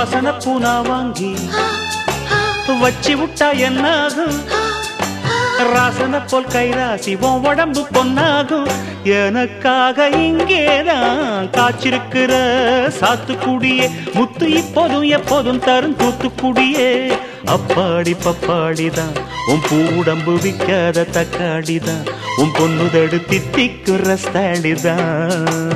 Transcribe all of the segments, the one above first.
வாசன பூனா வாங்கி வச்சு விட்டா என்னாகும் ராசன போல் கைராசி உன் உடம்பு பொன்னாகும் எனக்காக இங்கேதான் காய்ச்சிருக்கிற சாத்துக்குடியே முத்து இப்போதும் எப்போதும் தரும் தூத்துக்குடியே அப்பாடி பப்பாடிதான் உன் பூடம்பு விற்காத தக்காளிதான் உன் பொண்ணுதடு தித்திக்குற ஸ்தாலிதான்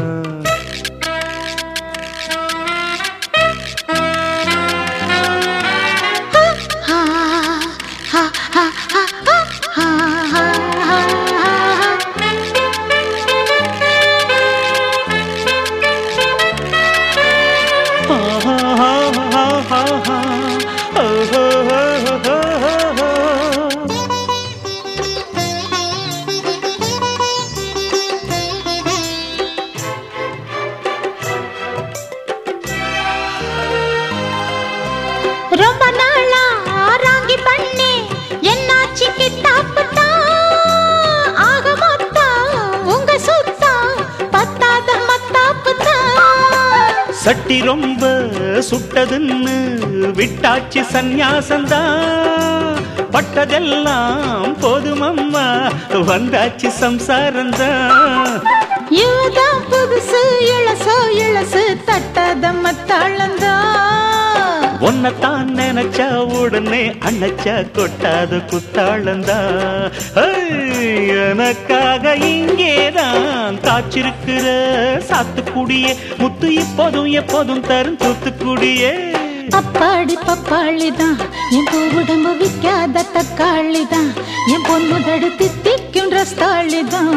ரொம்ப நாளா ராங்கி பண்ணே என்னாச்சு கிட்டாப்புட்டா ஆக மொத்தா உங்க சுத்தா பத்தாத மத்தாப்புத்தா சட்டி ரொம்ப சுட்டதுன்னு விட்டாச்சு சந்நியாசந்தான் பட்டதெல்லாம் போதுமம்மா வந்தாச்சு சம்சாரந்தான் இவதான் புதுசு இளசோ இளசு தட்டாத மத்தாளந்தா உன்னைத்தான் நினைச்சா உடனே அணைச்சா கொட்டாத குத்தாளந்தான் ஹை, எனக்காக இங்கேதான் காய்ச்சிருக்கிற சாத்துக்குடியே முத்து இப்போதும் எப்போதும் தரும் தூத்துக்குடியே அப்பாடி பப்பாளிதான் என் உடம்பு விற்காத தக்காளிதான் என் பொண்ணு தடுத்து திக்கும் ரஸ்தாளிதான்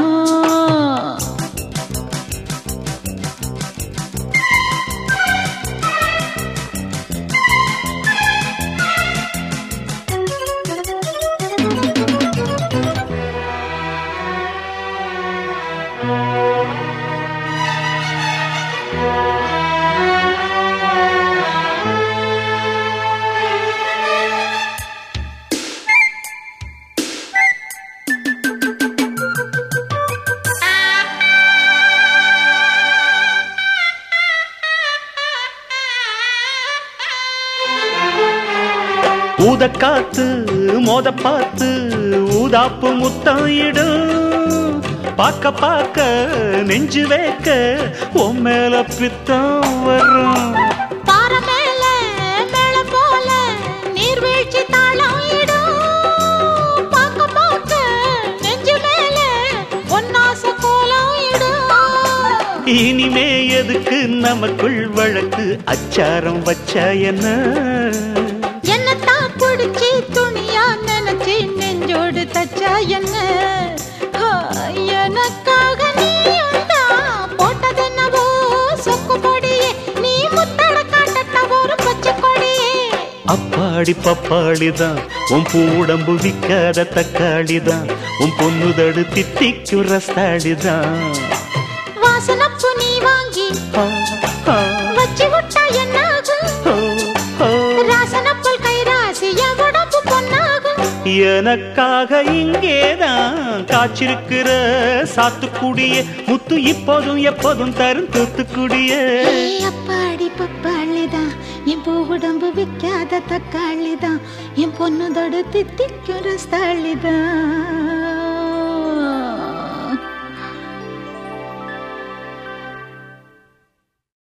ஊத காத்து மோத பார்த்து ஊதாப்பு முத்தம் இடும் பார்க்க பார்க்க நெஞ்சு வைக்க உன் மேல பித்தம் வரும் பாறை மேல மேல போல நீர்வீழ்ச்சி தாளம் இடும் பார்க்க பார்க்க நெஞ்சு மேல ஒன்னாச கோலம் இடும் இனிமே எதுக்கு நமக்குள் வழக்கு அச்சாரம் வச்சா என்ன என்னத்தான் பிடிச்சி துணியா நினைச்சு நெஞ்சோடு தச்சா என்ன ஆ, எனக்காக நீ போட்டதென்னவோ சொக்கு பொடியே நீ முத்தட காட்டட்ட ஒரு பச்சை கொடியே அப்பாடி பப்பாளிதான் உன் பூடம்பு விற்காத தக்காளிதான் உன் பொண்ணுதடு தித்திக்கு ரஸ்தாளிதான் வாசனப்பு நீ வாங்கி ஆ, ஆ, வச்சு விட்டா என்னாகும் ஓ, ஓ. ராசனப்புல் கைராசி என் உடம்பு பொன்னாகும் எனக்காக இங்கேதான் காய்ச்சிருக்கிற சாத்துக்குடியே முத்து இப்போதும் எப்போதும் தரும் தூத்துக்குடியே ஏய் அப்பாடி பப்பாளிதான் என் பூ உடம்பு விற்காத தக்காளிதான் என் பொண்ணு தொடு தித்திக்கும் ரஸ்தாளிதான்